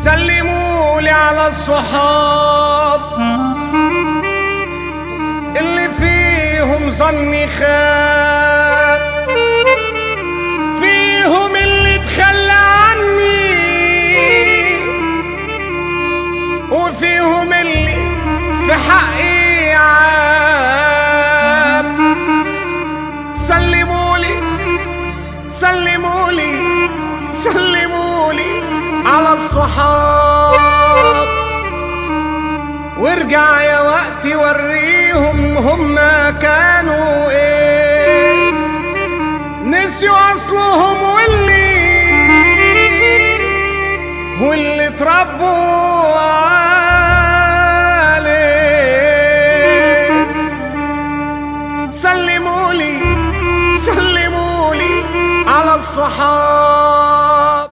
سلموا لي على الصحاب اللي فيهم ظني خاب فيهم اللي تخلى عني وفيهم اللي في حقي عاب سلمولي سلمولي سلمولي على الصحاب وارجع يا وقتي وريهم هما كانوا ايه نسيوا اصلهم واللي واللي اتربوا